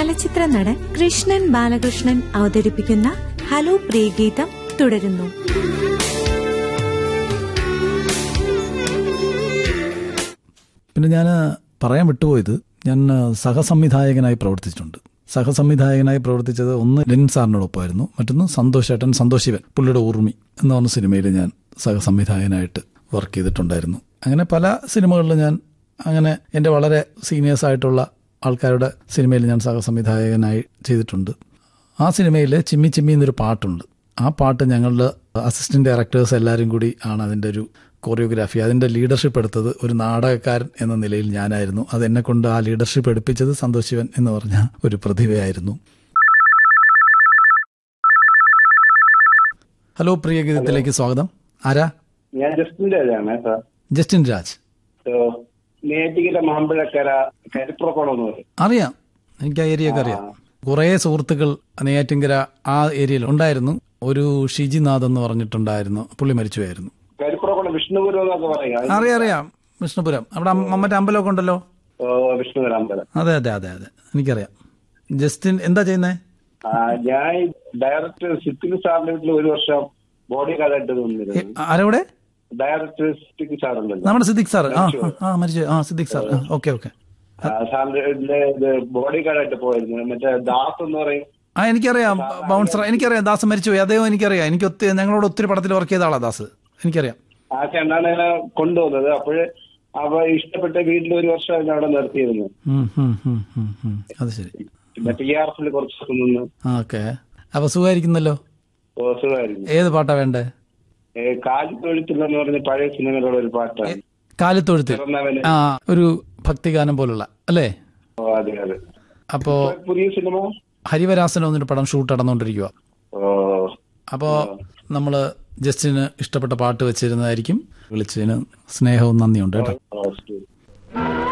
ചലച്ചിത്ര നടൻ കൃഷ്ണൻ ബാലകൃഷ്ണൻ അവതരിപ്പിക്കുന്ന ഹലോ പ്രിയഗീതം തുടരുന്നു പിന്നെ ഞാൻ പറയാൻ വിട്ടുപോയത് ഞാൻ സഹസംവിധായകനായി പ്രവർത്തിച്ചിട്ടുണ്ട് സഹസംവിധായകനായി പ്രവർത്തിച്ചത് ഒന്ന് ലെനിൻ സാറിനോടൊപ്പമായിരുന്നു മറ്റൊന്ന് സന്തോഷ് ഏട്ടൻ സന്തോഷ് ശിവൻ പുള്ളിയുടെ ഊർമി എന്ന് പറഞ്ഞ സിനിമയിൽ ഞാൻ സഹസംവിധായകനായിട്ട് വർക്ക് ചെയ്തിട്ടുണ്ടായിരുന്നു അങ്ങനെ പല സിനിമകളിൽ ഞാൻ അങ്ങനെ എൻ്റെ വളരെ സീനിയേഴ്സ് ആയിട്ടുള്ള ആൾക്കാരുടെ സിനിമയിൽ ഞാൻ സഹസംവിധായകനായി ചെയ്തിട്ടുണ്ട് ആ സിനിമയിൽ ചിമ്മി ചിമ്മി എന്നൊരു പാട്ടുണ്ട് ആ പാട്ട് ഞങ്ങളുടെ അസിസ്റ്റന്റ് ഡയറക്ടേഴ്സ് എല്ലാവരും കൂടി ആണ് അതിൻ്റെ ഒരു കൊറിയോഗ്രാഫി അതിൻ്റെ ലീഡർഷിപ്പ് എടുത്തത് ഒരു നാടകക്കാരൻ എന്ന നിലയിൽ ഞാനായിരുന്നു അത് എന്നെ കൊണ്ട് ആ ലീഡർഷിപ്പ് എടുപ്പിച്ചത് സന്തോഷ് ശിവൻ എന്ന് പറഞ്ഞ ഒരു പ്രതിഭയായിരുന്നു ഹലോ പ്രിയ ഗീതത്തിലേക്ക് സ്വാഗതം ആരാ ഞാൻ ജസ്റ്റിന്റെ ആണ് സാർ ജസ്റ്റിൻ രാജ് നേറ്റിക്കര മാമ്പഴക്കര കരിപ്പുറക്കുളം എന്ന് പറയും അറിയാം എനിക്ക് ആ ഏരിയ ഒക്കെ അറിയാം കുറേ സുഹൃത്തുക്കൾ നെയ്യാറ്റിങ്കര ആ ഏരിയയിൽ ഉണ്ടായിരുന്നു ഒരു ഷിജിനാഥ് എന്ന് പറഞ്ഞിട്ടുണ്ടായിരുന്നു പുള്ളി മരിച്ചുപോയായിരുന്നു കരിപ്പുറക്കുളം വിഷ്ണുപുരം എന്നൊക്കെ പറയാം അറിയാം അറിയാം വിഷ്ണുപുരം അവിടെ അമ്മ- മറ്റേ അമ്പലമൊക്കെ ഉണ്ടല്ലോ ഓ, വിഷ്ണുപുരം അമ്പലം അതെ അതെ അതെ അതെ എനിക്കറിയാം ജസ്റ്റിൻ എന്താ ചെയ്യുന്നേ ആ, ഞാൻ ഡയറക്ടർ സിദ്ദിഖ് സാറിന്റെ വീട്ടിൽ ഒരു വർഷം ബോഡി ഗാർഡായിട്ട് നിന്നിരുന്നു ആരോടെ ഡയറക്ടർ സിദ്ദിഖ് സാറുണ്ടല്ലോ നമ്മുടെ സിദ്ദിഖ് സാർ ആ ആ, ആ മരിച്ചു ആ സിദ്ദിഖ് സാർ ഓക്കെ ഓക്കെ ആ, സാറിന്റെ വീട്ടില് ഇത് ബോഡി ഗാർഡായിട്ട് പോയിരുന്നു മറ്റേ ദാസ് എന്ന് പറയും ആ എനിക്കറിയാം ബൗൺസർ എനിക്കറിയാം ദാസ് മരിച്ചുപോയി അദ്ദേഹം എനിക്കറിയാം എനിക്ക് ഒത്തിരി ഞങ്ങളോട് ഒത്തിരി പടത്തിൽ വർക്ക് ചെയ്ത ആളാ ദാസ് എനിക്കറിയാം ആ ചേട്ടനാണ് എന്നെ കൊണ്ടുവന്നത് അപ്പോഴ് അവ ഇഷ്ടപ്പെട്ട വീട്ടിൽ ഒരു വർഷം എന്നെ അവിടെ നിർത്തിയിരുന്നു ഉം, ഉം, ഉം, ഉം, ഉം. അത് ശരി പിന്നെ ടി ആർ എഫിൽ കുറച്ച് ദിവസം നിന്ന് ഓക്കെ അപ്പൊ സുഖമായിരിക്കുന്നല്ലോ ഓ, സുഖമായിരുന്നു ഏത് പാട്ടാ വേണ്ടേ ഏ, കാലിത്തൊഴുത്തില്ലെന്ന് പറഞ്ഞ പഴയ സിനിമയിലുള്ള ഒരു പാട്ടാണ് കാലിത്തൊഴുത്തിൽ പിറന്നവന് ആ ഒരു ഭക്തിഗാനം പോലുള്ള അല്ലേ ഓ, അതെ അതെ അപ്പോ പുതിയ സിനിമ ഹരിവരാസനം എന്നൊരു പടം ഷൂട്ട് നടന്നുകൊണ്ടിരിക്കുക ഓ അപ്പോ നമ്മള് ജസ്റ്റിന് ഇഷ്ടപ്പെട്ട പാട്ട് വെച്ചിരുന്നതായിരിക്കും വിളിച്ചതിന് സ്നേഹവും നന്ദിയുണ്ട് കേട്ടോ ഓ, ശരി.